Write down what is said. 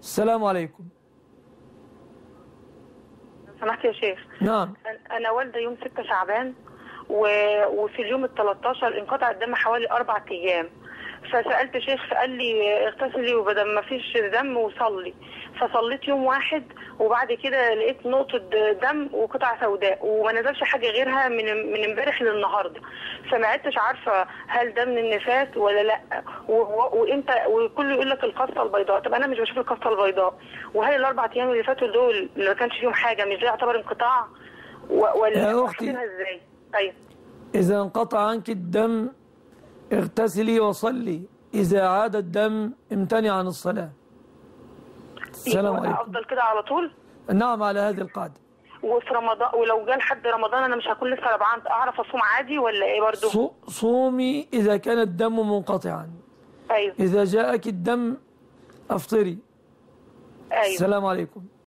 السلام عليكم سمحت يا شيخ نعم أنا- انا والده يوم 6 شعبان و... وفي اليوم ال 13 انقطع الدم حوالي اربع ايام فسالت شيخ فقال لي اغتسلي وبدل ما فيش دم وصلي فصليت يوم واحد وبعد كده لقيت نقطة دم وقطعة سوداء وما نزلش حاجة غيرها من من امبارح للنهارده فما عدتش عارفة هل ده من النفاس ولا لا وهو- وامتى وكله يقول لك القصة البيضاء طب انا مش بشوف القصة البيضاء وهل الاربع ايام اللي فاتوا دول اللي ما كانش فيهم حاجة مش ده يعتبر انقطاع و- ولا يا أختي. أحسبها ازاي؟ ايوه إذا انقطع عنك الدم اغتسلي وصلي إذا عاد الدم امتنع عن الصلاة السلام يبقى عليكم افضل كده على طول نعم على هذه القاعدة وفي رمضان ولو جه لحد رمضان انا مش هكون لسه ربعان اعرف اصوم عادي ولا ايه برضو؟ صو- صومي إذا كان الدم منقطعا ايوه إذا جاءك الدم أفطري ايوه السلام عليكم